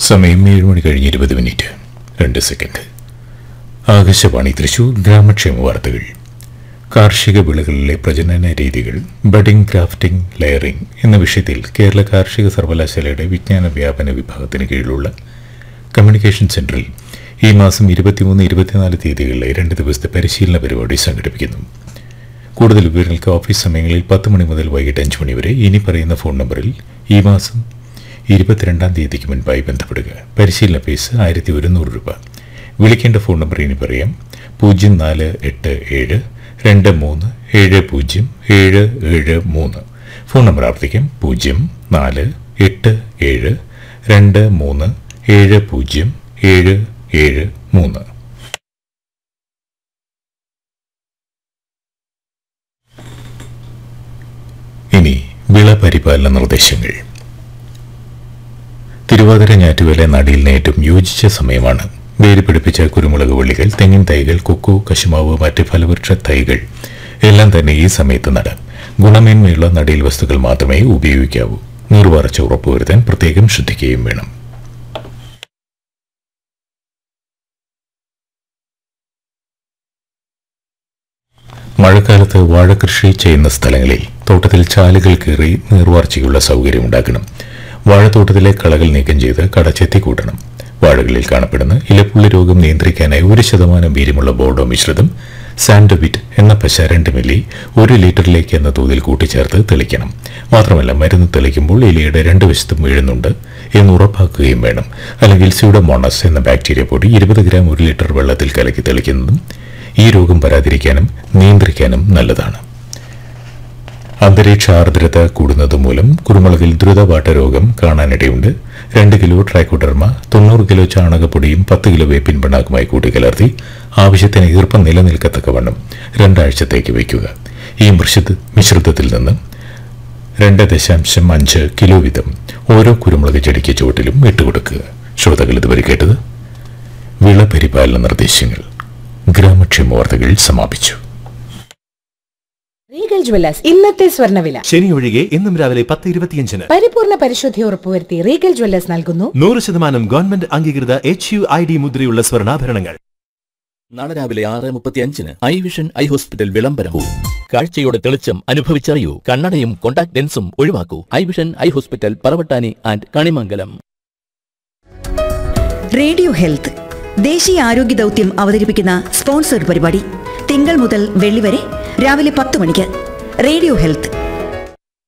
സമയം ഏഴ് മണി കഴിഞ്ഞ് ഇരുപത് മിനിറ്റ് രണ്ട് സെക്കൻഡ് ആകാശവാണി തൃശൂർ ഗ്രാമക്ഷേമ വാർത്തകൾ കാർഷിക വിളകളിലെ പ്രജനന രീതികൾ ബഡിംഗ് ക്രാഫ്റ്റിംഗ് ലെയറിംഗ് എന്ന വിഷയത്തിൽ കേരള കാർഷിക സർവകലാശാലയുടെ വിജ്ഞാന വ്യാപന വിഭാഗത്തിന് കീഴിലുള്ള കമ്മ്യൂണിക്കേഷൻ സെന്ററിൽ ഈ മാസം ഇരുപത്തിമൂന്ന് ഇരുപത്തിനാല് തീയതികളിലെ രണ്ട് ദിവസത്തെ പരിശീലന പരിപാടി സംഘടിപ്പിക്കുന്നു കൂടുതൽ വിവരങ്ങൾക്ക് ഓഫീസ് സമയങ്ങളിൽ പത്ത് മണി മുതൽ വൈകിട്ട് അഞ്ച് മണി വരെ ഇനി പറയുന്ന ഫോൺ നമ്പറിൽ ഈ മാസം ഇരുപത്തിരണ്ടാം തീയതിക്ക് മുൻപായി ബന്ധപ്പെടുക പരിശീലന ഫീസ് ആയിരത്തി ഒരുന്നൂറ് രൂപ വിളിക്കേണ്ട ഫോൺ നമ്പർ ഇനി പറയാം പൂജ്യം നാല് എട്ട് ഏഴ് രണ്ട് മൂന്ന് ഏഴ് പൂജ്യം ഏഴ് ഏഴ് മൂന്ന് ഫോൺ നമ്പർ ആവർത്തിക്കാം പൂജ്യം നാല് എട്ട് ഏഴ് രണ്ട് മൂന്ന് ഏഴ് പൂജ്യം ഏഴ് ഏഴ് മൂന്ന് ഇനി വിള പരിപാലന നിർദ്ദേശങ്ങൾ തിരുവാതിര ഞാറ്റുവേല നടീലിന് ഏറ്റവും യോജിച്ച സമയമാണ് വേര് പിടിപ്പിച്ച കുരുമുളക് വള്ളികൾ തെങ്ങിൻ തൈകൾ കൊക്കോ കശുമാവ് മറ്റ് ഫലവൃക്ഷ തൈകൾ എല്ലാം തന്നെ ഈ സമയത്ത് നടാം ഗുണമേന്മയുള്ള നടീൽ വസ്തുക്കൾ മാത്രമേ ഉപയോഗിക്കാവൂ നീർവാർച്ച ഉറപ്പുവരുത്താൻ പ്രത്യേകം ശ്രദ്ധിക്കുകയും വേണം മഴക്കാലത്ത് വാഴകൃഷി ചെയ്യുന്ന സ്ഥലങ്ങളിൽ തോട്ടത്തിൽ ചാലുകൾ കീറി നീർവാർച്ചയുള്ള സൗകര്യമുണ്ടാക്കണം വാഴത്തോട്ടത്തിലെ കളകൾ നീക്കം ചെയ്ത് കടച്ചെത്തി കൂട്ടണം വാഴകളിൽ കാണപ്പെടുന്ന ഇലപ്പുള്ളി രോഗം നിയന്ത്രിക്കാനായി ഒരു ശതമാനം വീര്യമുള്ള ബോർഡോ മിശ്രിതം സാൻഡോവിറ്റ് എന്ന പശ രണ്ട് മില്ലി ഒരു ലിറ്ററിലേക്ക് എന്ന തോതിൽ കൂട്ടിച്ചേർത്ത് തെളിക്കണം മാത്രമല്ല മരുന്ന് തെളിക്കുമ്പോൾ ഇലയുടെ രണ്ട് വശത്തും വീഴുന്നുണ്ട് എന്ന് ഉറപ്പാക്കുകയും വേണം അല്ലെങ്കിൽ സ്യൂഡോമോണസ് എന്ന ബാക്ടീരിയ പൊടി ഇരുപത് ഗ്രാം ഒരു ലിറ്റർ വെള്ളത്തിൽ കലക്കി തെളിക്കുന്നതും ഈ രോഗം വരാതിരിക്കാനും നിയന്ത്രിക്കാനും നല്ലതാണ് അന്തരീക്ഷ ആർദ്രത കൂടുന്നത് മൂലം കുരുമുളകിൽ ദ്രുതവാട്ട രോഗം കാണാനിടയുണ്ട് രണ്ട് കിലോ ട്രൈക്കോഡർമ തൊണ്ണൂറ് കിലോ ചാണകപ്പൊടിയും പത്ത് കിലോ വേപ്പിൻ പിണ്ണാക്കുമായി കൂട്ടിക്കലർത്തി ആവശ്യത്തിന് ഈർപ്പം നിലനിൽക്കത്തക്കവണ്ണം രണ്ടാഴ്ചത്തേക്ക് വയ്ക്കുക ഈ മിശ്രിത മിശ്രിതത്തിൽ നിന്ന് രണ്ട് ദശാംശം അഞ്ച് കിലോ വീതം ഓരോ കുരുമുളക് ചെടിക്ക് ചുവട്ടിലും ഇട്ടുകൊടുക്കുക ശ്രോതാക്കൾ ഇതുവരെ കേട്ടത് വിള പരിപാലന നിർദ്ദേശങ്ങൾ ഗ്രാമക്ഷേമ വാർത്തകൾ സമാപിച്ചു റീഗൽ ജ്വല്ലേഴ്സ് ഇന്നത്തെ സ്വർണ്ണവില ശനി ഒഴികെ ഇന്നും രാവിലെ പത്ത് ഇരുപത്തിയഞ്ചിന് പരിപൂർണ പരിശുദ്ധി ഉറപ്പുവരുത്തി റീഗൽ ജ്വല്ലേഴ്സ് നൽകുന്നു നൂറ് ശതമാനം ഗവൺമെന്റ് അംഗീകൃത എച്ച് യു ഐ ഡി മുദ്രയുള്ള സ്വർണ്ണാഭരണങ്ങൾ നാളെ രാവിലെ ആറ് മുപ്പത്തി അഞ്ചിന് ഐ വിഷൻ ഐ ഹോസ്പിറ്റൽ വിളംബരവും കാഴ്ചയുടെ തെളിച്ചം അനുഭവിച്ചറിയൂ കണ്ണടയും കോണ്ടാക്ട് ലെൻസും ഒഴിവാക്കൂ eye vision eye hospital Paravattani and Kanimangalam radio health ദേശീയ ആരോഗ്യ ദൗത്യം അവതരിപ്പിക്കുന്ന സ്പോൺസർഡ് പരിപാടി തിങ്കൾ മുതൽ വെള്ളി വരെ രാവിലെ പത്ത് മണിക്ക് റേഡിയോ ഹെൽത്ത്